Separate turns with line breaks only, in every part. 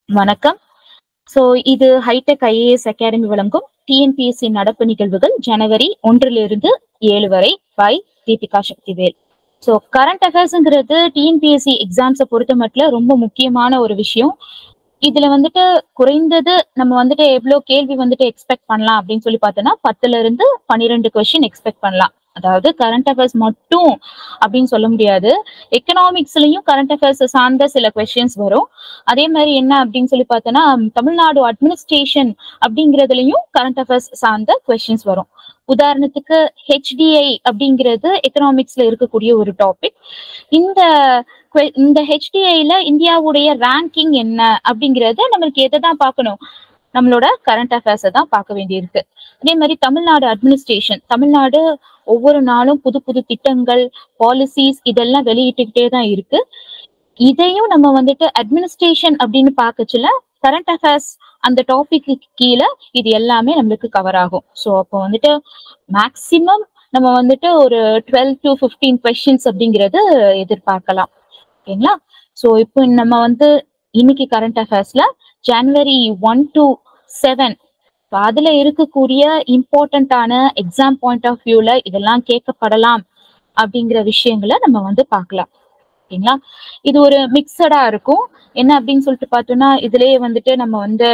வணக்கம் சோ இது hitech IAS academy வழங்கும் டிஎன்பிஎஸ்சி நடப்பு நிகழ்வுகள் ஜனவரி ஒன்றிலிருந்து ஏழு வரை by Deepika Sakthivel so current அஃபேர்ஸ்ங்கிறது டிஎன்பிஎஸ்சி எக்ஸாம்ஸை பொறுத்த மட்டும் ரொம்ப முக்கியமான ஒரு விஷயம் இதுல வந்துட்டு குறைந்தது நம்ம வந்துட்டு எவ்வளவு கேள்வி வந்துட்டு எக்ஸ்பெக்ட் பண்ணலாம் அப்படின்னு சொல்லி பார்த்தோம்னா பத்துல இருந்து பன்னிரெண்டு கொஸ்டின் எக்ஸ்பெக்ட் பண்ணலாம் அதாவது கரண்ட் அஃபேர்ஸ் மட்டும் அப்படின்னு சொல்ல முடியாது எக்கனாமிக்ஸ்லயும் கரண்ட் அஃபேர்ஸ் சார்ந்த சில கொஸ்டின்ஸ் வரும் அதே மாதிரி என்ன அப்படின்னு சொல்லி பார்த்தோன்னா தமிழ்நாடு அட்மினிஸ்ட்ரேஷன் அப்படிங்கிறதுலயும் கரண்ட் அஃபேர்ஸ் சார்ந்த கொஸ்டின்ஸ் வரும் உதாரணத்துக்கு ஹெச்டிஐ அப்படிங்கிறது எக்கனாமிக்ஸ்ல இருக்கக்கூடிய ஒரு டாபிக் இந்த que- இந்த ஹெச்டிஐல இந்தியாவுடைய ரேங்கிங் என்ன அப்படிங்கறத நம்மளுக்கு எதை தான் பார்க்கணும் நம்மளோட கரண்ட் அஃபேர்ஸை தான் பார்க்க வேண்டியிருக்கு அதே மாதிரி தமிழ்நாடு அட்மினிஸ்ட்ரேஷன் தமிழ்நாடு ஒவ்வொரு நாளும் புது புது திட்டங்கள் பாலிசிஸ் இதெல்லாம் வெளியிட்டுக்கிட்டே தான் இருக்கு இதையும் நம்ம வந்துட்டு அட்மினிஸ்ட்ரேஷன் அப்படின்னு பார்க்கச்சுல கரண்ட் அஃபேர்ஸ் அந்த டாபிக்கு கீழே இது எல்லாமே நம்மளுக்கு கவர் ஆகும் ஸோ அப்போ வந்துட்டு மேக்சிமம் நம்ம வந்துட்டு ஒரு டுவெல் டு ஃபிஃப்டீன் கொஸ்டின்ஸ் அப்படிங்கிறது எதிர்பார்க்கலாம் ஓகேங்களா ஸோ இப்போ நம்ம வந்து இன்னைக்கு கரண்ட் அஃபேர்ஸ்ல ஜனவரி ஒன் டு செவன் அதுல இருக்கக்கூடிய இம்பார்ட்டண்ட்டான எக்ஸாம் பாயிண்ட் ஆஃப் வியூல இதெல்லாம் கேட்கப்படலாம் அப்படிங்கிற விஷயங்களை நம்ம வந்து பார்க்கலாம் ஓகேங்களா இது ஒரு மிக்சடா இருக்கும் என்ன அப்படின்னு சொல்லிட்டு பார்த்தோம்னா இதுலயே வந்துட்டு நம்ம வந்து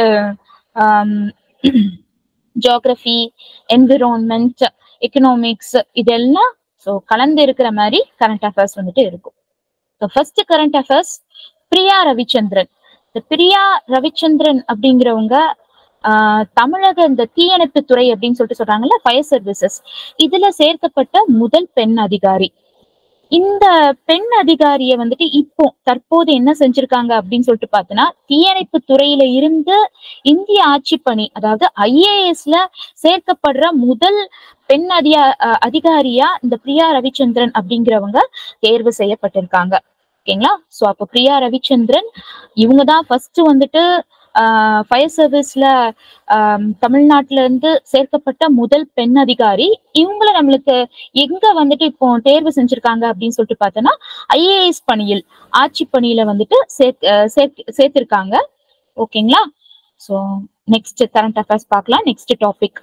ஜியோகிரஃபி என்விரான்மெண்ட் எக்கனாமிக்ஸ் இதெல்லாம் ஸோ கலந்து இருக்கிற மாதிரி கரண்ட் அஃபேர்ஸ் வந்துட்டு இருக்கும் so first current affairs Priya Ravichandran இந்த பிரியா ரவிச்சந்திரன் அப்படிங்கிறவங்க ஆஹ், தமிழக இந்த தீயணைப்பு துறை அப்படின்னு சொல்லிட்டு சொல்றாங்கல்ல ஃபயர் சர்வீசஸ் இதுல சேர்க்கப்பட்ட முதல் பெண் அதிகாரி இந்த பெண் அதிகாரிய வந்துட்டு இப்போ தற்போது என்ன செஞ்சிருக்காங்க அப்படின்னு சொல்லிட்டு பார்த்தோன்னா தீயணைப்பு துறையில இருந்து இந்திய ஆட்சி பணி அதாவது ஐஏஎஸ்ல சேர்க்கப்படுற முதல் பெண் அதிகா அஹ் அதிகாரியா இந்த பிரியா ரவிச்சந்திரன் அப்படிங்கிறவங்க தேர்வு செய்யப்பட்டிருக்காங்க ஓகேங்களா சோ அப்ப பிரியா ரவிச்சந்திரன் இவங்க தான் ஃபர்ஸ்ட் வந்துட்டு ஃபயர் சர்வீஸ்ல தமிழ்நாட்டுல இருந்து சேர்க்கப்பட்ட முதல் பெண் அதிகாரி இவங்கள நம்மளுக்கு எங்க வந்துட்டு இப்போ தேர்வு செஞ்சிருக்காங்க அப்படின்னு சொல்லிட்டு பார்த்தோன்னா ஐஏஎஸ் பணியில் ஆட்சி பணியில வந்துட்டு சேர்த் அஹ் சேர்த்- சேர்த்திருக்காங்க ஓகேங்களா ஸோ நெக்ஸ்ட் கரண்ட் அஃபேர்ஸ் பார்க்கலாம் நெக்ஸ்ட் டாபிக்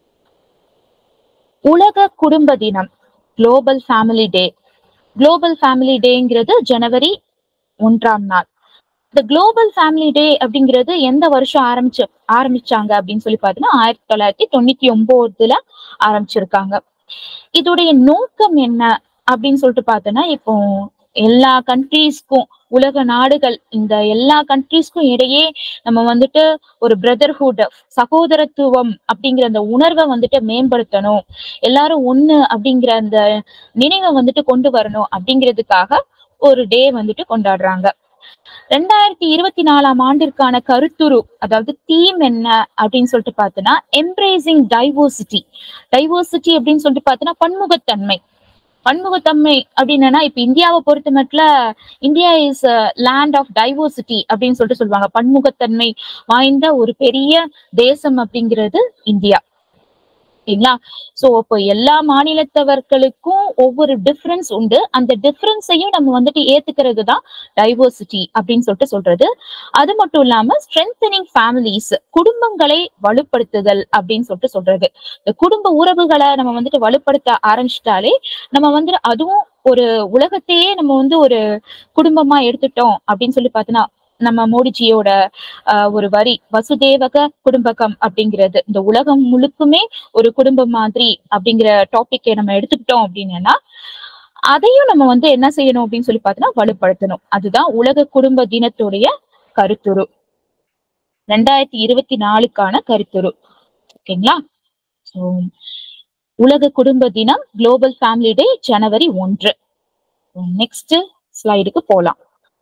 உலக குடும்ப தினம் global family day global family டேங்கிறது ஜனவரி ஒன்றாம் நாள் இந்த குளோபல் ஃபேமிலி டே அப்படிங்கிறது எந்த வருஷம் ஆரம்பிச்சு ஆரம்பிச்சாங்க அப்படின்னு சொல்லி பார்த்தீங்கன்னா ஆயிரத்தி தொள்ளாயிரத்தி தொண்ணூத்தி ஒன்பதுல ஆரம்பிச்சிருக்காங்க இதோடைய நோக்கம் என்ன அப்படின்னு சொல்லிட்டு பார்த்தோன்னா இப்போ எல்லா கண்ட்ரீஸ்க்கும் உலக நாடுகள் இந்த எல்லா கண்ட்ரீஸ்க்கும் இடையே நம்ம வந்துட்டு ஒரு பிரதர்ஹுட் சகோதரத்துவம் அப்படிங்கிற அந்த உணர்வை வந்துட்டு மேம்படுத்தணும் எல்லாரும் ஒண்ணு அப்படிங்கிற அந்த நினைவை வந்துட்டு கொண்டு வரணும் அப்படிங்கிறதுக்காக ஒரு டே வந்துட்டு கொண்டாடுறாங்க ரெண்டாயிரத்தி இருபத்தி நாலாம் ஆண்டிற்கான கருத்துரு அதாவது தீம் என்ன அப்படின்னு சொல்லிட்டு பார்த்தோன்னா எம்ப்ரேசிங் டைவர்சிட்டி டைவர்சிட்டி அப்படின்னு சொல்லிட்டு பார்த்தோன்னா பன்முகத்தன்மை பன்முகத்தன்மை அப்படின்னா இப்ப இந்தியாவை பொறுத்த மட்டும் India is land of diversity அப்படின்னு சொல்லிட்டு சொல்லுவாங்க பன்முகத்தன்மை வாய்ந்த ஒரு பெரிய தேசம் அப்படிங்கிறது இந்தியா சரிங்களா சோ இப்போ எல்லா மாநிலத்தவர்களுக்கும் ஒவ்வொரு டிஃபரன்ஸ் உண்டு அந்த டிஃபரன்ஸையும் நம்ம வந்துட்டு ஏத்துக்கிறது தான் டைவர்சிட்டி அப்படின்னு சொல்லிட்டு சொல்றது அது மட்டும் இல்லாம ஸ்ட்ரென்தனிங் ஃபேமிலிஸ் குடும்பங்களை வலுப்படுத்துதல் அப்படின்னு சொல்லிட்டு சொல்றது இந்த குடும்ப உறவுகளை நம்ம வந்துட்டு வலுப்படுத்த ஆரம்பிச்சிட்டாலே நம்ம வந்து அதுவும் ஒரு உலகத்தையே நம்ம வந்து ஒரு குடும்பமா எடுத்துட்டோம் அப்படின்னு சொல்லி பார்த்தோன்னா நம்ம மோடிஜியோட ஆஹ், ஒரு வரி வசுதேவக குடும்பகம் அப்படிங்கிறது இந்த உலகம் முழுக்குமே ஒரு குடும்பம் மாதிரி அப்படிங்கிற டாபிக்கை நம்ம எடுத்துக்கிட்டோம் அப்படின்னா அதையும் நம்ம வந்து என்ன செய்யணும் அப்படின்னு சொல்லி பார்த்தோம்னா வலுப்படுத்தணும் அதுதான் உலக குடும்ப தினத்துடைய கருத்துரு ரெண்டாயிரத்தி இருபத்தி நாலுக்கான கருத்துரு ஓகேங்களா ஸோ உலக குடும்ப தினம் குளோபல் ஃபேமிலி டே ஜனவரி ஒன்று நெக்ஸ்ட் ஸ்லைடுக்கு போலாம்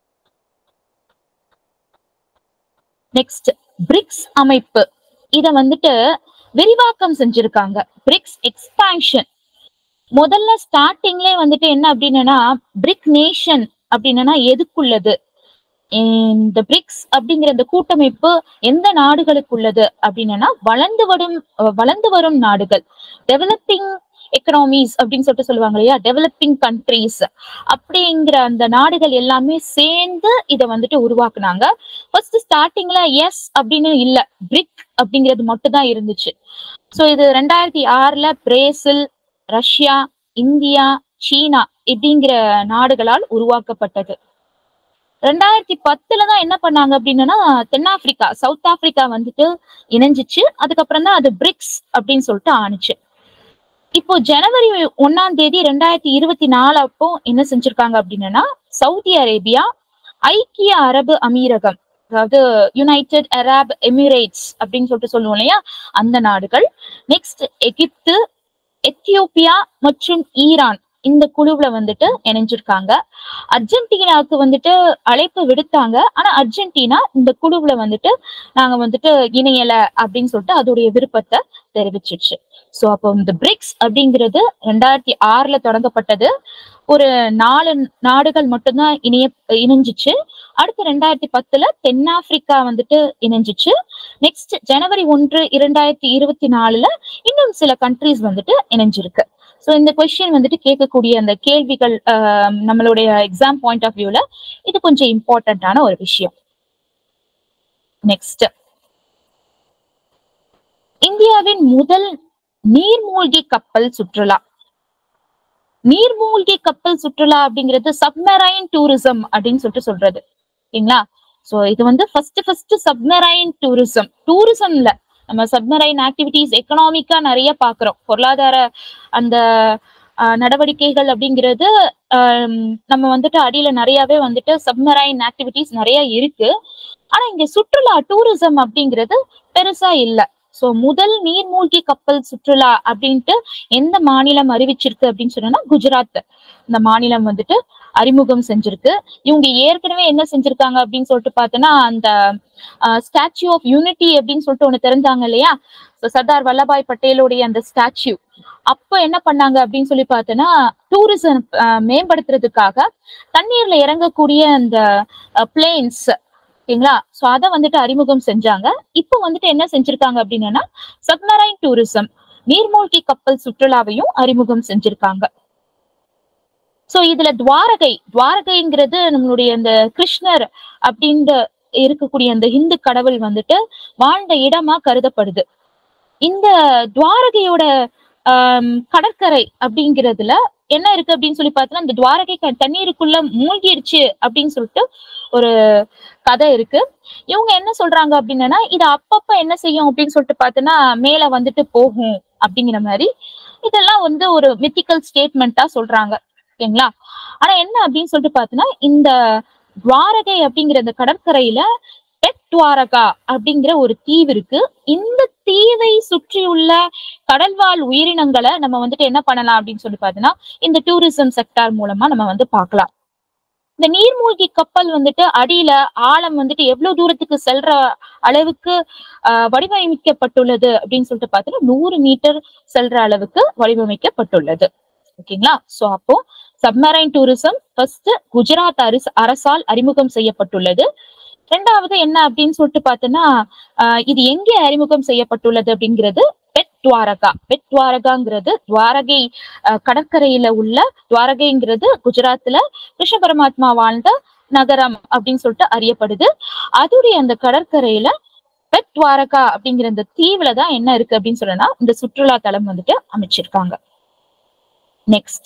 நெக்ஸ்ட் பிரிக்ஸ் அமைப்பு இத வந்துட்டு விரிவாக்கம் செஞ்சிருக்காங்க பிரிக்ஸ் எக்ஸ்பான்ஷன் முதல்ல ஸ்டார்டிங்லே வந்துட்டு என்ன அப்படின்னா பிரிக் நேஷன் அப்படின்னா எதுக்குள்ளது இந்த பிரிக்ஸ் அப்படிங்கிற இந்த கூட்டமைப்பு எந்த நாடுகளுக்கு உள்ளது அப்படின்னா வளர்ந்து வரும் அஹ் வளர்ந்து வரும் நாடுகள் டெவலப்பிங் எக்கனாமிஸ் அப்படின்னு சொல்லிட்டு சொல்லுவாங்க இல்லையா டெவலப்பிங் கண்ட்ரீஸ் அப்படிங்கிற அந்த நாடுகள் எல்லாமே சேர்ந்து இதை வந்துட்டு உருவாக்குனாங்க ஃபர்ஸ்ட் ஸ்டார்டிங்ல எஸ் அப்படின்னு இல்ல பிரிக் அப்படிங்கிறது மட்டும் தான் இருந்துச்சு ஸோ இது ரெண்டாயிரத்தி ஆறுல பிரேசில் ரஷ்யா இந்தியா சீனா இப்படிங்கிற நாடுகளால் உருவாக்கப்பட்டது ரெண்டாயிரத்தி பத்துல தான் என்ன பண்ணாங்க அப்படின்னா தென்னாப்பிரிக்கா சவுத் ஆப்பிரிக்கா வந்துட்டு இணைஞ்சிச்சு அதுக்கப்புறம் தான் அது பிரிக்ஸ் அப்படின்னு சொல்லிட்டு ஆணுச்சு இப்போ ஜனவரி ஒன்னாம் தேதி ரெண்டாயிரத்தி இருபத்தி நாலு அப்போ என்ன செஞ்சிருக்காங்க அப்படின்னா சவுதி அரேபியா ஐக்கிய அரபு அமீரகம் அதாவது யுனைடெட் அரப் எமிரேட்ஸ் அப்படின்னு சொல்லிட்டு சொல்லுவோம் இல்லையா அந்த நாடுகள் நெக்ஸ்ட் எகிப்து எத்தியோப்பியா மற்றும் ஈரான் இந்த குழுவுல வந்துட்டு இணைஞ்சிருக்காங்க அர்ஜென்டினாவுக்கு வந்துட்டு அழைப்பு விடுத்தாங்க ஆனா அர்ஜென்டினா இந்த குழுவுல வந்துட்டு நாங்க வந்துட்டு இணையல அப்படின்னு சொல்லிட்டு அதோடைய விருப்பத்தை தெரிவிச்சிருச்சு சோ அப்போ இந்த பிரிக்ஸ் அப்படிங்கிறது ரெண்டாயிரத்தி ஆறுல தொடங்கப்பட்டது ஒரு நாலு நாடுகள் மட்டும்தான் இணைய இணைஞ்சிச்சு அடுத்து ரெண்டாயிரத்தி பத்துல தென்னாப்பிரிக்கா வந்துட்டு இணைஞ்சிச்சு நெக்ஸ்ட் ஜனவரி ஒன்று இரண்டாயிரத்தி இருபத்தி நாலுல இன்னும் சில கண்ட்ரிஸ் வந்துட்டு இணைஞ்சிருக்கு ஸோ இந்த கொஸ்டின் வந்துட்டு கேட்கக்கூடிய அந்த கேள்விகள் ஆஹ், நம்மளுடைய எக்ஸாம் பாயிண்ட் ஆஃப் வியூல இது கொஞ்சம் இம்பார்ட்டன்டான ஒரு விஷயம் நெக்ஸ்ட் இந்தியாவின் முதல் நீர்மூழ்கி கப்பல் சுற்றுலா நீர்மூழ்கி கப்பல் சுற்றுலா அப்படிங்கிறது சப்மரைன் டூரிசம் அப்படின்னு சொல்லிட்டு சொல்றது ஓகேங்களா சோ இது வந்து ஃபர்ஸ்ட் ஃபர்ஸ்ட் சப்மரைன் டூரிசம் டூரிசம்ல நம்ம சப்மரைன் ஆக்டிவிட்டிஸ் எக்கனாமிக்கா நிறைய பாக்குறோம் பொருளாதார அந்த ஆஹ், நடவடிக்கைகள் அப்படிங்கிறது ஆம், நம்ம வந்துட்டு அடியில நிறையவே வந்துட்டு சப்மரைன் ஆக்டிவிட்டிஸ் நிறைய இருக்கு ஆனா இங்க சுற்றுலா டூரிசம் அப்படிங்கிறது பெருசா இல்ல சோ முதல் நீர்மூழ்கி கப்பல் சுற்றுலா அப்படின்ட்டு எந்த மாநிலம் அறிவிச்சிருக்கு அப்படின்னு சொன்னா குஜராத் இந்த மாநிலம் வந்துட்டு அறிமுகம் செஞ்சிருக்கு இவங்க ஏற்கனவே என்ன செஞ்சிருக்காங்க அப்படின்னு சொல்லிட்டு பார்த்தோன்னா அந்த ஸ்டாச்சு ஆஃப் யூனிட்டி அப்படின்னு சொல்லிட்டு ஒண்ணு தெரிஞ்சாங்க இல்லையா So, சர்தார் வல்லபாய் பட்டேலுடைய அந்த ஸ்டாச்சு அப்ப என்ன பண்ணாங்க அப்படின்னு சொல்லி பார்த்தோன்னா டூரிசம் மேம்படுத்துறதுக்காக தண்ணீர்ல இறங்கக்கூடிய அந்த பிளேன்ஸ் ஓகேங்களா சோ அத வந்துட்டு அறிமுகம் செஞ்சாங்க இப்போ வந்துட்டு என்ன செஞ்சிருக்காங்க அப்படின்னா சப்மரைன் டூரிசம் நீர்மூழ்கி கப்பல் சுற்றுலாவையும் அறிமுகம் செஞ்சிருக்காங்க சோ இதுல துவாரகை துவாரகைங்கிறது நம்மளுடைய அந்த கிருஷ்ணர் அப்படின்ற இருக்கக்கூடிய அந்த இந்து கடவுள் வந்துட்டு வாழ்ந்த இடமா கருதப்படுது இந்த துவாரகையோட ஆம், கடற்கரை அப்படிங்கிறதுல என்ன இருக்கு அப்படின்னு சொல்லி பார்த்தோம்னா இந்த துவாரகை க- தண்ணீருக்குள்ள மூழ்கிடுச்சு அப்படின்னு சொல்லிட்டு ஒரு கதை இருக்கு இவங்க என்ன சொல்றாங்க அப்படின்னா இது அப்பப்ப என்ன செய்யும் அப்படின்னு சொல்லிட்டு பார்த்தோன்னா மேல வந்துட்டு போகும் அப்படிங்கிற மாதிரி இதெல்லாம் வந்து ஒரு மித்திக்கல் ஸ்டேட்மெண்ட்டா சொல்றாங்க ஓகேங்களா ஆனா என்ன அப்படின்னு சொல்லிட்டு பார்த்தோன்னா இந்த துவாரகை அப்படிங்கிற இந்த கடற்கரையில பெட் துவாரகா அப்படிங்கிற ஒரு தீவு இருக்கு இந்த தீவை சுற்றியுள்ள கடல்வாழ் உயிரினங்களை நம்ம வந்துட்டு என்ன பண்ணலாம் அப்படின்னு சொல்லி பார்த்தோன்னா இந்த டூரிசம் செக்டார் மூலமா நம்ம வந்து பார்க்கலாம் இந்த நீர்மூழ்கி கப்பல் வந்துட்டு அடியில ஆழம் வந்துட்டு எவ்வளவு தூரத்துக்கு செல்ற அளவுக்கு ஆஹ், வடிவமைக்கப்பட்டுள்ளது அப்படின்னு சொல்லிட்டு பார்த்தோன்னா நூறு மீட்டர் செல்ற அளவுக்கு வடிவமைக்கப்பட்டுள்ளது ஓகேங்களா சோ அப்போ சப்மரைன் டூரிசம் ஃபர்ஸ்ட் குஜராத் அரசு அரசால் அறிமுகம் செய்யப்பட்டுள்ளது ரெண்டாவது என்ன அப்படின்னு சொல்லிட்டு பார்த்தோன்னா ஆஹ், இது எங்கே அறிமுகம் செய்யப்பட்டுள்ளது அப்படிங்கிறது பெட் துவாரகா பெட் துவாரகாங்கிறது துவாரகை ஆஹ், கடற்கரையில உள்ள துவாரகைங்கிறது குஜராத்ல கிருஷ்ண பரமாத்மா வாழ்ந்த நகரம் அப்படின்னு சொல்லிட்டு அறியப்படுது அதுடைய அந்த கடற்கரையில பெட் துவாரகா அப்படிங்கிற அந்த தீவுல தான் என்ன இருக்கு அப்படின்னு சொன்னா இந்த சுற்றுலா தலம் வந்துட்டு அமைச்சிருக்காங்க நெக்ஸ்ட்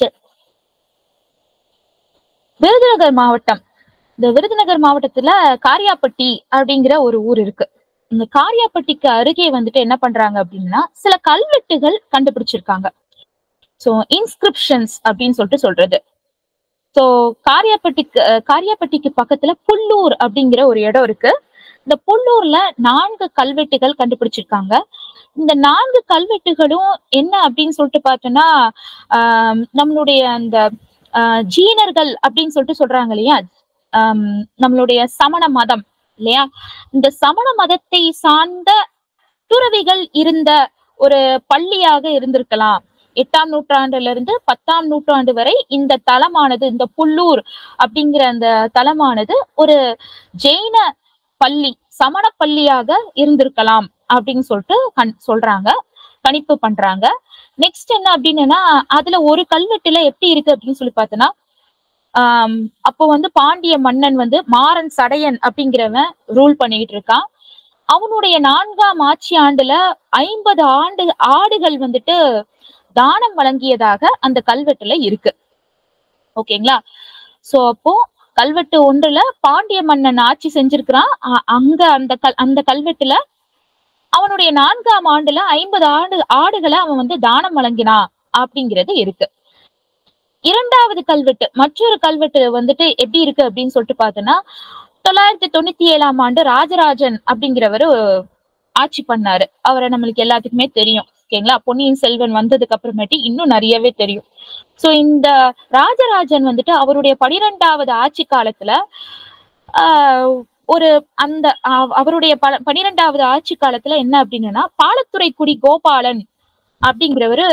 விருதுநகர் மாவட்டம் இந்த விருதுநகர் மாவட்டத்துல காரியாப்பட்டி அப்படிங்கிற ஒரு ஊர் இருக்கு இந்த காரியாப்பட்டிக்கு அருகே வந்துட்டு என்ன பண்றாங்க அப்படின்னா சில கல்வெட்டுகள் கண்டுபிடிச்சிருக்காங்க சோ இன்ஸ்கிரிப்ஷன்ஸ் அப்படின்னு சொல்லிட்டு சொல்றது சோ காரியாப்பட்டிக்கு அஹ், காரியாப்பட்டிக்கு பக்கத்துல புல்லூர் அப்படிங்கிற ஒரு இடம் இருக்கு இந்த புல்லூர்ல நான்கு கல்வெட்டுகள் கண்டுபிடிச்சிருக்காங்க இந்த நான்கு கல்வெட்டுகளும் என்ன அப்படின்னு சொல்லிட்டு பார்த்தோம்னா ஆஹ் நம்மளுடைய அந்த ஆஹ் ஜீனர்கள் அப்படின்னு சொல்லிட்டு சொல்றாங்க இல்லையா ஆம், நம்மளுடைய சமண மதம் இல்லையா இந்த சமண மதத்தை சார்ந்த துறவிகள் இருந்த ஒரு பள்ளியாக இருந்திருக்கலாம் எட்டாம் நூற்றாண்டுல இருந்து பத்தாம் நூற்றாண்டு வரை இந்த தலமானது இந்த புல்லூர் அப்படிங்கிற அந்த தலமானது ஒரு ஜெயின பள்ளி சமண பள்ளியாக இருந்திருக்கலாம் அப்படின்னு சொல்லிட்டு கண் சொல்றாங்க கணிப்பு பண்றாங்க நெக்ஸ்ட் என்ன அப்படின்னா அதுல ஒரு கல்வெட்டுல எப்படி இருக்கு அப்படின்னு சொல்லி பார்த்தோன்னா ஆஹ் அப்போ வந்து பாண்டிய மன்னன் வந்து மாறன் சடையன் அப்படிங்கிறவன் ரூல் பண்ணிக்கிட்டு இருக்கான் அவனுடைய நான்காம் ஆட்சி ஆண்டுல ஐம்பது ஆண்டு ஆடுகள் வந்துட்டு தானம் வழங்கியதாக அந்த கல்வெட்டுல இருக்கு ஓகேங்களா சோ அப்போ கல்வெட்டு ஒன்றுல பாண்டிய மன்னன் ஆட்சி செஞ்சிருக்கிறான் அ- அங்க அந்த கல் அந்த கல்வெட்டுல அவனுடைய நான்காம் ஆண்டுல ஐம்பது ஆண்டு ஆடுகளை அவன் வந்து தானம் வழங்கினான் அப்படிங்கிறது இருக்கு இரண்டாவது கல்வெட்டு மற்றொரு கல்வெட்டு வந்துட்டு எப்படி இருக்கு அப்படின்னு சொல்லிட்டு பார்த்தோன்னா தொள்ளாயிரத்தி தொண்ணூத்தி ஏழாம் ஆண்டு ராஜராஜன் அப்படிங்கிறவரு ஆட்சி பண்ணாரு அவரை நம்மளுக்கு எல்லாத்துக்குமே தெரியும் ஓகேங்களா பொன்னியின் செல்வன் வந்ததுக்கு அப்புறமேட்டு இன்னும் நிறையவே தெரியும் சோ இந்த ராஜராஜன் வந்துட்டு அவருடைய பனிரெண்டாவது ஆட்சி காலத்துல ஆஹ் ஒரு அந்த அவ- அவருடைய ப- பனிரெண்டாவது ஆட்சி காலத்துல என்ன அப்படின்னா பாலத்துறை குடி கோபாலன் அப்படிங்கிறவரு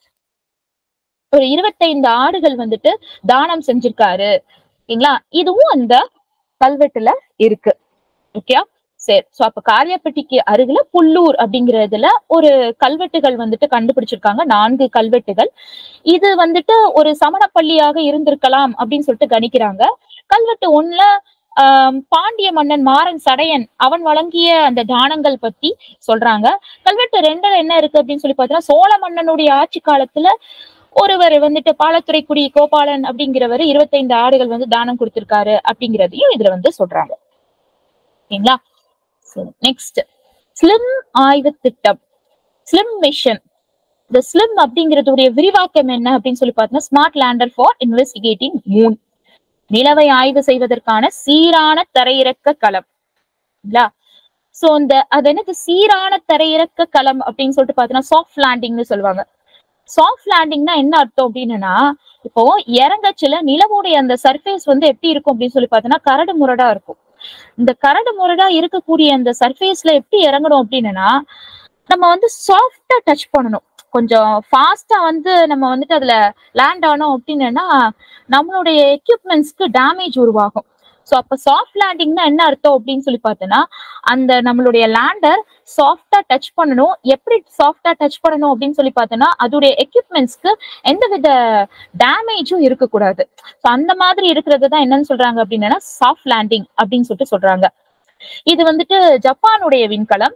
ஒரு இருபத்தைந்து ஆடுகள் வந்துட்டு தானம் செஞ்சிருக்காரு ஓகேங்களா இதுவும் அந்த கல்வெட்டுல இருக்கு ஓகே சரி சோ அப்ப காரியப்பட்டிக்கு அருகில புல்லூர் அப்படிங்கறதுல ஒரு கல்வெட்டுகள் வந்துட்டு கண்டுபிடிச்சிருக்காங்க நான்கு கல்வெட்டுகள் இது வந்துட்டு ஒரு சமணப்பள்ளியாக இருந்திருக்கலாம் அப்படின்னு சொல்லிட்டு கணிக்கிறாங்க கல்வெட்டு ஒண்ணுல ஆஹ் பாண்டிய மன்னன் மாறன் சடையன் அவன் வழங்கிய அந்த தானங்கள் பத்தி சொல்றாங்க கல்வெட்டு ரெண்டுல என்ன இருக்கு அப்படின்னு சொல்லி பார்த்தீங்கன்னா சோழ மன்னனுடைய ஆட்சி காலத்துல ஒருவர் வந்துட்டு பாலத்துறை குடி கோபாலன் அப்படிங்கிறவர் இருபத்தைந்து ஆடுகள் வந்து தானம் கொடுத்திருக்காரு அப்படிங்கிறதையும் இதுல வந்து சொல்றாங்க ஓகேங்களா நெக்ஸ்ட் ஸ்லிம் ஆய்வு திட்டம் ஸ்லிம் மிஷன் இந்த ஸ்லிம் அப்படிங்கிறதுடைய விரிவாக்கம் என்ன அப்படின்னு சொல்லி பார்த்தோம்னா smart lander for investigating moon நிலவை ஆய்வு செய்வதற்கான சீரான தரையிறக்க களம் இல்ல சோ இந்த அது என்னது சீரான தரையிறக்க களம் அப்படின்னு சொல்லிட்டு பார்த்தோம்னா சாஃப்ட் லேண்டிங்னு சொல்லுவாங்க சாஃப்ட் லேண்டிங்னா என்ன அர்த்தம் அப்படின்னா இப்போ இறங்கச்சுல நிலவுடைய அந்த சர்ஃபேஸ் வந்து எப்படி இருக்கும் அப்படின்னு சொல்லி பார்த்தோம்னா கரடு முரடா இருக்கும் இந்த கரடு முரடா இருக்கக்கூடிய அந்த சர்ஃபேஸ்ல எப்படி இறங்கணும் அப்படின்னா நம்ம வந்து சாஃப்டா டச் பண்ணணும் கொஞ்சம் ஃபாஸ்டா வந்து நம்ம வந்துட்டு அதுல லேண்ட் ஆனோம் அப்படின்னா நம்மளுடைய எக்யூப்மெண்ட்ஸ்க்கு டேமேஜ் உருவாகும் ஸோ அப்ப சாஃப்ட் லேண்டிங்னா என்ன அர்த்தம் அப்படின்னு சொல்லி பார்த்தோன்னா அந்த நம்மளுடைய லேண்டர் சாஃப்டா டச் பண்ணணும் எப்படி சாஃப்டா டச் பண்ணணும் அப்படின்னு சொல்லி பார்த்தோன்னா அதோடைய எக்யூப்மெண்ட்ஸ்க்கு எந்தவித டேமேஜும் இருக்கக்கூடாது ஸோ அந்த மாதிரி இருக்கிறது தான் என்னன்னு சொல்றாங்க அப்படின்னா சாஃப்ட் லேண்டிங் அப்படின்னு சொல்லிட்டு சொல்றாங்க இது வந்துட்டு ஜப்பானுடைய விண்கலம்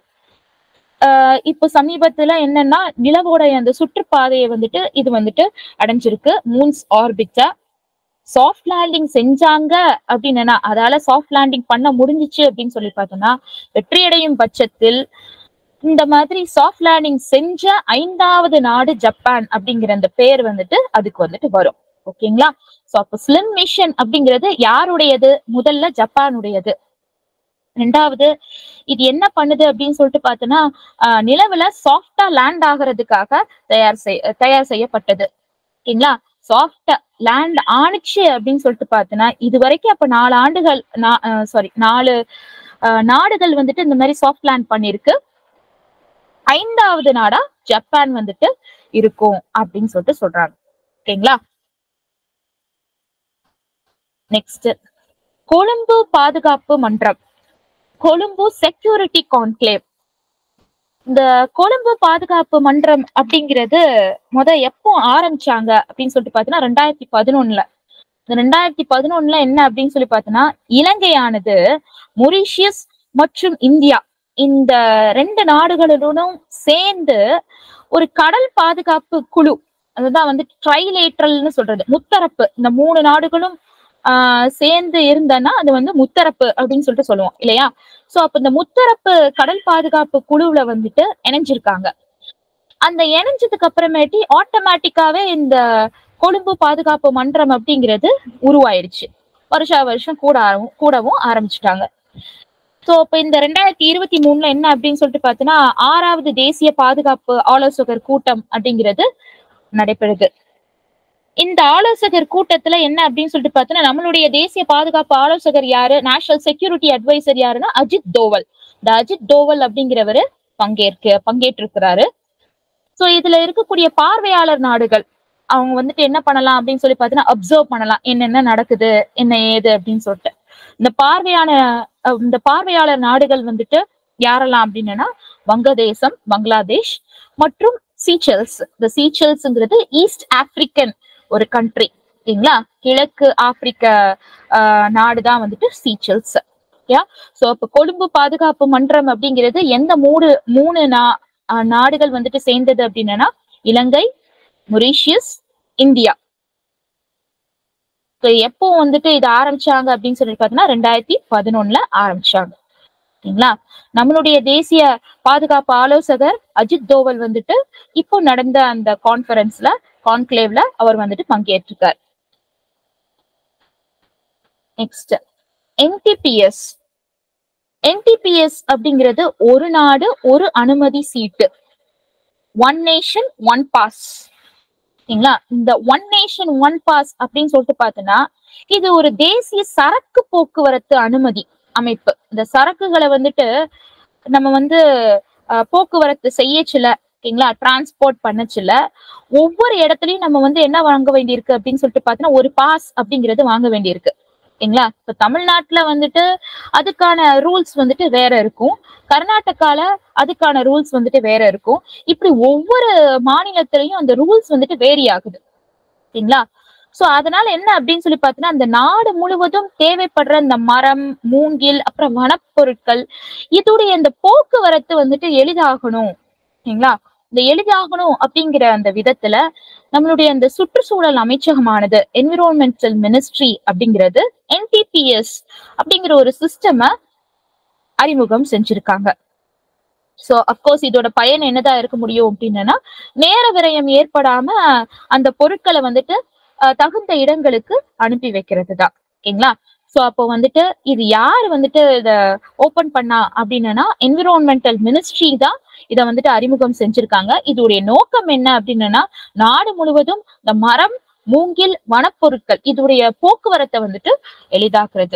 ஆஹ் இப்போ சமீபத்துல என்னன்னா நிலவோடைய அந்த சுற்றுப்பாதையை வந்துட்டு இது வந்துட்டு அடைஞ்சிருக்கு மூன்ஸ் ஆர்பிட்டா சாஃப்ட் லேண்டிங் செஞ்சாங்க அப்படின்னா அதால சாஃப்ட் லேண்டிங் பண்ண முடிஞ்சிச்சு அப்படின்னு சொல்லி பார்த்தோம்னா வெற்றியடையும் பட்சத்தில் இந்த மாதிரி சாஃப்ட் லேண்டிங் செஞ்ச ஐந்தாவது நாடு ஜப்பான் அப்படிங்கிற அந்த பேர் வந்துட்டு அதுக்கு வந்துட்டு வரும் ஓகேங்களா சோ அப்போ ஸ்லிம் மிஷன் அப்படிங்கிறது யாருடையது முதல்ல ஜப்பானுடையது ரெண்டாவது இது என்ன பண்ணுது அப்படின்னு சொல்லிட்டு பார்த்தோன்னா ஆஹ் நிலவுல சாஃப்டா லேண்ட் ஆகுறதுக்காக தயார் செய் தயார் செய்யப்பட்டது ஓகேங்களா சாஃப்டா லேண்ட் ஆணுச்சு அப்படின்னு சொல்லிட்டு பார்த்தோன்னா இது வரைக்கும் அப்ப நாலு ஆண்டுகள் சாரி நாலு ஆஹ் நாடுகள் வந்துட்டு இந்த மாதிரி சாஃப்ட் லேண்ட் பண்ணிருக்கு ஐந்தாவது நாடா ஜப்பான் வந்துட்டு இருக்கும் அப்படின்னு சொல்லிட்டு சொல்றாங்க ஓகேங்களா நெக்ஸ்ட் கொழும்பு பாதுகாப்பு மன்றம் கொழும்பு செக்யூரிட்டி கான்க்ளேவ் இந்த கொழும்பு பாதுகாப்பு மன்றம் அப்படிங்கிறது முத எப்போ ஆரம்பிச்சாங்க அப்படின்னு சொல்லிட்டு பார்த்தோன்னா ரெண்டாயிரத்தி பதினொன்னுல இந்த ரெண்டாயிரத்தி பதினொன்னுல என்ன அப்படின்னு சொல்லி பார்த்தோன்னா இலங்கையானது மொரிஷியஸ் மற்றும் இந்தியா இந்த ரெண்டு நாடுகளுடனும் சேர்ந்து ஒரு கடல் பாதுகாப்பு குழு அதுதான் வந்து ட்ரைலேட்ரல்னு சொல்றது முத்தரப்பு இந்த மூணு நாடுகளும் ஆஹ் சேர்ந்து இருந்தனா அது வந்து முத்தரப்பு அப்படின்னு சொல்லிட்டு சொல்லுவோம் இல்லையா சோ அப்ப இந்த முத்தரப்பு கடல் பாதுகாப்பு குழுவுல வந்துட்டு இணைஞ்சிருக்காங்க அந்த இணைஞ்சதுக்கு அப்புறமேட்டி ஆட்டோமேட்டிக்காவே இந்த கொழும்பு பாதுகாப்பு மன்றம் அப்படிங்கிறது உருவாயிருச்சு வருஷா வருஷம் கூட ஆரம்பி- கூடவும் ஆரம்பிச்சிட்டாங்க சோ இப்ப இந்த ரெண்டாயிரத்தி இருபத்தி மூணுல என்ன அப்படின்னு சொல்லிட்டு பார்த்தோன்னா ஆறாவது தேசிய பாதுகாப்பு ஆலோசகர் கூட்டம் அப்படிங்கிறது நடைபெறுது இந்த ஆலோசகர் கூட்டத்துல என்ன அப்படின்னு சொல்லிட்டு பார்த்தோன்னா நம்மளுடைய தேசிய பாதுகாப்பு ஆலோசகர் யாரு நேஷனல் செக்யூரிட்டி அட்வைசர் யாருன்னா அஜித் தோவல் இந்த அஜித் தோவல் அப்படிங்கிறவரு பங்கேற்க பங்கேற்றிருக்கிறாரு சோ இதுல இருக்கக்கூடிய பார்வையாளர் நாடுகள் அவங்க வந்துட்டு என்ன பண்ணலாம் அப்படின்னு சொல்லி பார்த்தீங்கன்னா அப்சர்வ் பண்ணலாம் என்னென்ன நடக்குது என்ன ஏது அப்படின்னு சொல்லிட்டு இந்த பார்வையான அஹ் இந்த பார்வையாளர் நாடுகள் வந்துட்டு யாரெல்லாம் அப்படின்னா வங்கதேசம் பங்களாதேஷ் மற்றும் சீச்சல்ஸ் இந்த சீச்சல்ஸ்ங்கிறது ஈஸ்ட் ஆப்பிரிக்கன் ஒரு கண்ட்ரி சரிங்களா கிழக்கு ஆப்பிரிக்க நாடுதான் வந்துட்டு சீச்சல்ஸ் ஓகே சோ அப்ப கொழும்பு பாதுகாப்பு மன்றம் அப்படிங்கிறது எந்த மூணு மூணு நா ஆஹ் நாடுகள் வந்துட்டு சேர்ந்தது அப்படின்னா இலங்கை மொரீஷியஸ் இந்தியா So, எப்போ வந்துட்டு இது ஆரம்பிச்சாங்க அப்படின்னு சொல்லி பார்த்தீங்கன்னா ரெண்டாயிரத்தி பதினொன்னுல ஆரம்பிச்சாங்க சரிங்களா நம்மளுடைய தேசிய பாதுகாப்பு ஆலோசகர் அஜித் தோவல் வந்துட்டு இப்போ நடந்த அந்த கான்ஃபரன்ஸ்ல கான்க்ளேவ்ல அவர் வந்துட்டு பங்கேற்றிருக்கார் நெக்ஸ்ட் என்டிபிஎஸ் என்டிபிஎஸ் அப்படிங்கிறது ஒரு நாடு ஒரு அனுமதி சீட்டு ஒன் நேஷன் ஒன் பாஸ் சரிங்களா இந்த ஒன் நேஷன் ஒன் பாஸ் அப்படின்னு சொல்லிட்டு பார்த்தோன்னா இது ஒரு தேசிய சரக்கு போக்குவரத்து அனுமதி அமைப்பு இந்த சரக்குகளை வந்துட்டு நம்ம வந்து அஹ், போக்குவரத்து செய்யச்சுல ஓகேங்களா டிரான்ஸ்போர்ட் பண்ணச்சுல ஒவ்வொரு இடத்துலயும் நம்ம வந்து என்ன வாங்க வேண்டியிருக்கு அப்படின்னு சொல்லிட்டு பார்த்தோன்னா ஒரு பாஸ் அப்படிங்கிறது வாங்க வேண்டியிருக்கு ஓகேங்களா இப்ப தமிழ்நாட்டுல வந்துட்டு அதுக்கான ரூல்ஸ் வந்துட்டு வேற இருக்கும் கர்நாடகால அதுக்கான ரூல்ஸ் வந்துட்டு வேற இருக்கும் இப்படி ஒவ்வொரு மாநிலத்திலையும் அந்த ரூல்ஸ் வந்துட்டு வேரி ஆகுது சரிங்களா சோ அதனால என்ன அப்படின்னு சொல்லி பார்த்தீங்கன்னா அந்த நாடு முழுவதும் தேவைப்படுற இந்த மரம் மூங்கில் அப்புறம் வனப்பொருட்கள் இதோடைய இந்த போக்குவரத்து வந்துட்டு எளிதாகணும் சரிங்களா இந்த எளிதாகணும் அப்படிங்கிற அந்த விதத்துல நம்மளுடைய அந்த சுற்றுச்சூழல் அமைச்சகமானது என்விரான்மெண்டல் மினிஸ்ட்ரி அப்படிங்கிறது என்டிபிஎஸ் அப்படிங்கிற ஒரு சிஸ்டம அறிமுகம் செஞ்சிருக்காங்க சோ அப்கோர்ஸ் இதோட பயன் என்னதான் இருக்க முடியும் அப்படின்னா நேர விரயம் ஏற்படாம அந்த பொருட்களை வந்துட்டு அஹ், தகுந்த இடங்களுக்கு அனுப்பி வைக்கிறது தான் ஓகேங்களா சோ அப்போ வந்துட்டு இது யார் வந்துட்டு இத ஓபன் பண்ணா அப்படின்னா என்விரான்மெண்டல் மினிஸ்ட்ரி தான் இத வந்துட்டு அறிமுகம் செஞ்சிருக்காங்க இதோடைய நோக்கம் என்ன அப்படின்னா நாடு முழுவதும் இந்த மரம் மூங்கில் வனப்பொருட்கள் இதோடைய போக்குவரத்தை வந்துட்டு எளிதாக்குறது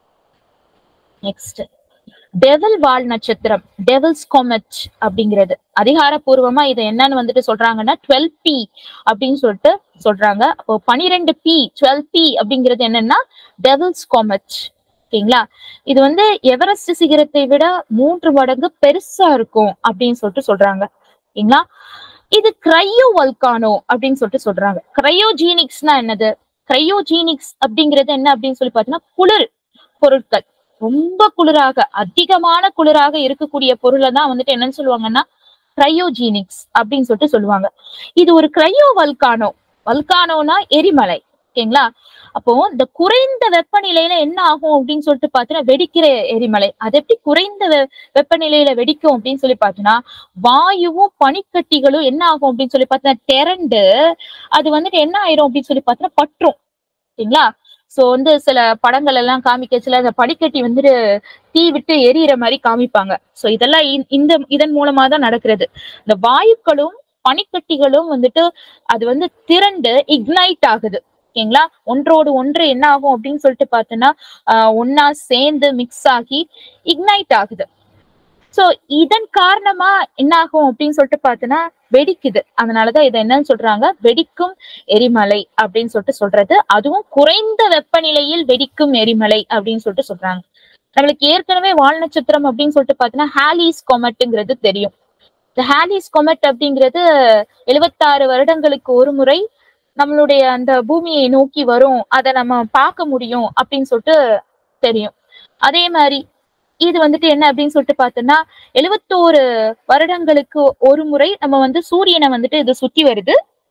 நெக்ஸ்ட் டெவில் வால் நட்சத்திரம் டெவில்ஸ் காமெட் அப்படிங்கிறது அதிகாரப்பூர்வமா இதை என்னன்னு வந்துட்டு சொல்றாங்கன்னா டுவெல் பி அப்படின்னு சொல்லிட்டு சொல்றாங்க அப்போ பனிரெண்டு பி டுவெல் பி அப்படிங்கிறது என்னன்னா டெவில்ஸ் காமெட் ஓகேங்களா இது வந்து எவரெஸ்ட் சிகரத்தை விட மூன்று மடங்கு பெருசா இருக்கும் அப்படின்னு சொல்லிட்டு சொல்றாங்க ஓகேங்களா இது கிரையோ வல்கானோ அப்படின்னு சொல்லிட்டு சொல்றாங்க கிரையோஜீனிக்ஸ்னா என்னது கிரையோஜீனிக்ஸ் அப்படிங்கிறது என்ன அப்படின்னு சொல்லி பார்த்தீங்கன்னா குளிர் பொருட்கள் ரொம்ப குளிராக அதிகமான குளிராக இருக்கக்கூடிய பொருளை தான் வந்துட்டு என்னன்னு சொல்லுவாங்கன்னா கிரையோஜீனிக்ஸ் அப்படின்னு சொல்லிட்டு சொல்லுவாங்க இது ஒரு கிரையோ வல்கானோ வல்கானோனா எரிமலை ஓகேங்களா அப்போ இந்த குறைந்த வெப்பநிலையில என்ன ஆகும் அப்படின்னு சொல்லிட்டு பார்த்தீங்கன்னா வெடிக்கிற எரிமலை அது எப்படி குறைந்த வெ- வெப்பநிலையில வெடிக்கும் அப்படின்னு சொல்லி பார்த்தீங்கன்னா வாயுவும் பனிக்கட்டிகளும் என்ன ஆகும் அப்படின்னு சொல்லி பார்த்தீங்கன்னா திரண்டு அது வந்துட்டு என்ன ஆயிரும் அப்படின்னு சொல்லி பார்த்தீங்கன்னா பற்றும் சரிங்களா சோ வந்து சில படங்கள் எல்லாம் காமிக்கச்சுல அந்த பனிக்கட்டி வந்துட்டு தீ விட்டு எரியிற மாதிரி காமிப்பாங்க சோ இதெல்லாம் இ- இந்த இதன் மூலமா தான் நடக்கிறது இந்த வாயுக்களும் பனிக்கட்டிகளும் வந்துட்டு அது வந்து திரண்டு இக்னைட் ஆகுது ஓகேங்களா ஒன்றோடு ஒன்று என்ன ஆகும் அப்படின்னு சொல்லிட்டு பார்த்தோன்னா ஆஹ் ஒண்ணா சேர்ந்து மிக்ஸ் ஆகி இக்னைட் ஆகுது சோ இதன் காரணமா என்ன ஆகும் அப்படின்னு சொல்லிட்டு பார்த்தோன்னா வெடிக்குது அதனாலதான் இதை என்னன்னு சொல்றாங்க வெடிக்கும் எரிமலை அப்படின்னு சொல்லிட்டு சொல்றது அதுவும் குறைந்த வெப்பநிலையில் வெடிக்கும் எரிமலை அப்படின்னு சொல்லிட்டு சொல்றாங்க நம்மளுக்கு ஏற்கனவே வால் நட்சத்திரம் அப்படின்னு சொல்லிட்டு பார்த்தோன்னா ஹாலிஸ் கொமெட்டுங்கிறது தெரியும் இந்த ஹாலிஸ் கொமெட் அப்படிங்கிறது எழுபத்தாறு வருடங்களுக்கு ஒரு முறை நம்மளுடைய அந்த பூமியை நோக்கி வரும் அதை நம்ம பார்க்க முடியும் அப்படின்னு சொல்லிட்டு தெரியும் அதே மாதிரி இது வந்துட்டு என்ன அப்படின்னு சொல்லிட்டு பார்த்தோம்னா எழுவத்தோரு வருடங்களுக்கு ஒரு முறை நம்ம வந்து சூரியனை வந்துட்டு இது சுத்தி வருது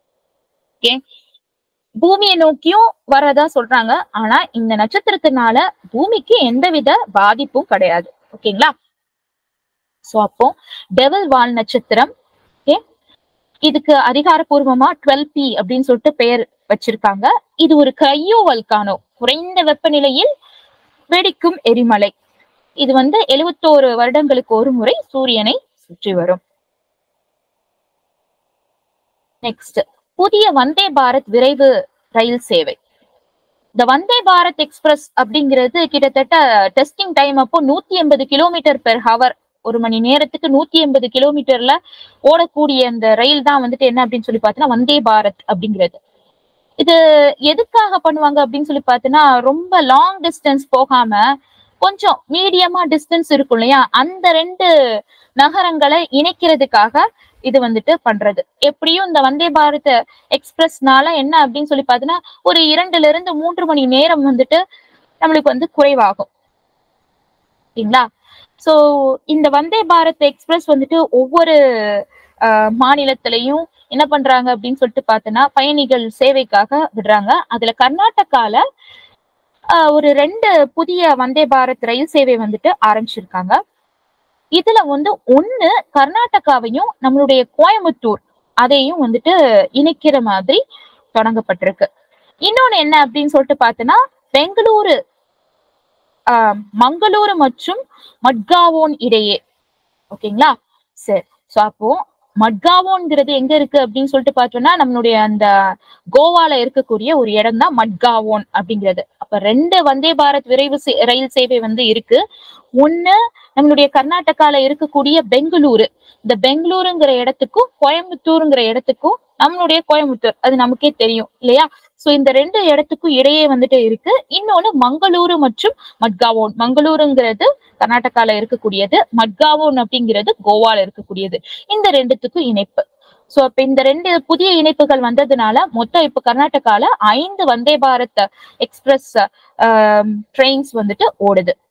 ஓகே பூமியை நோக்கியும் வரதா சொல்றாங்க ஆனா இந்த நட்சத்திரத்தினால பூமிக்கு எந்தவித பாதிப்பும் கிடையாது ஓகேங்களா சோ அப்போ டெவல் வால் நட்சத்திரம் ஓகே இதுக்கு அதிகாரப்பூர்வமா டுவெல் பி அப்படின்னு சொல்லிட்டு பெயர் வச்சிருக்காங்க இது ஒரு கையோ வல்கானோ குறைந்த வெப்பநிலையில் வெடிக்கும் எரிமலை இது வந்து எழுவத்தோரு வருடங்களுக்கு ஒரு முறை சூரியனை சுற்றி வரும் நெக்ஸ்ட் புதிய வந்தே பாரத் விரைவு ரயில் சேவை இந்த வந்தே பாரத் எக்ஸ்பிரஸ் அப்படிங்கிறது கிட்டத்தட்ட டெஸ்டிங் டைம் அப்போ நூத்தி எண்பது கிலோமீட்டர் பெர் ஹவர் ஒரு மணி நேரத்துக்கு நூத்தி எண்பது கிலோமீட்டர்ல ஓடக்கூடிய அந்த ரயில் தான் வந்துட்டு என்ன அப்படின்னு சொல்லி பார்த்தீங்கன்னா வந்தே பாரத் அப்படிங்கிறது இது எதுக்காக பண்ணுவாங்க அப்படின்னு சொல்லி பார்த்தீங்கன்னா ரொம்ப லாங் டிஸ்டன்ஸ் போகாம கொஞ்சம் மீடியமா டிஸ்டன்ஸ் இருக்கும் இல்லையா அந்த ரெண்டு நகரங்களை இணைக்கிறதுக்காக இது வந்துட்டு பண்றது எப்படியும் இந்த வந்தே பாரத் எக்ஸ்பிரஸ்னால என்ன அப்படின்னு சொல்லி பார்த்தீங்கன்னா ஒரு இரண்டுல இருந்து மூன்று மணி நேரம் வந்துட்டு நம்மளுக்கு வந்து குறைவாகும் சரிங்களா சோ இந்த வந்தே பாரத் எக்ஸ்பிரஸ் வந்துட்டு ஒவ்வொரு ஆஹ், மாநிலத்திலையும் என்ன பண்றாங்க அப்படின்னு சொல்லிட்டு பார்த்தோன்னா பயணிகள் சேவைக்காக விடுறாங்க அதுல கர்நாடகால ஆஹ், ஒரு ரெண்டு புதிய வந்தே பாரத் ரயில் சேவை வந்துட்டு ஆரம்பிச்சிருக்காங்க இதுல வந்து ஒண்ணு கர்நாடகாவையும் நம்மளுடைய கோயம்புத்தூர் அதையும் வந்துட்டு இணைக்கிற மாதிரி தொடங்கப்பட்டிருக்கு இன்னொன்னு என்ன அப்படின்னு சொல்லிட்டு பார்த்தோன்னா பெங்களூரு ஆஹ், மங்களூரு மற்றும் மட்காவோன் இடையே ஓகேங்களா சரி சோ அப்போ மட்காவோன்ங்கிறது எங்க இருக்கு அப்படின்னு சொல்லிட்டு பார்த்தோம்னா நம்மளுடைய அந்த கோவால இருக்கக்கூடிய ஒரு இடம் தான் மட்காவோன் அப்படிங்கிறது அப்ப ரெண்டு வந்தே பாரத் விரைவு சே- ரயில் சேவை வந்து இருக்கு ஒண்ணு நம்மளுடைய கர்நாடகால இருக்கக்கூடிய பெங்களூரு இந்த பெங்களூருங்கிற இடத்துக்கும் கோயம்புத்தூருங்கிற இடத்துக்கும் நம்மளுடைய கோயம்புத்தூர் அது நமக்கே தெரியும் இல்லையா சோ இந்த ரெண்டு இடத்துக்கும் இடையே வந்துட்டு இருக்கு இன்னொன்னு மங்களூரு மற்றும் மட்காவோன் மங்களூருங்கிறது கர்நாடகால இருக்கக்கூடியது மட்காவோன் அப்படிங்கிறது கோவால இருக்கக்கூடியது இந்த ரெண்டுத்துக்கும் இணைப்பு சோ அப்ப இந்த ரெண்டு புதிய இணைப்புகள் வந்ததுனால மொத்தம் இப்ப கர்நாடகால ஐந்து வந்தே பாரத் எக்ஸ்பிரஸ் ட்ரெயின்ஸ் வந்துட்டு ஓடுது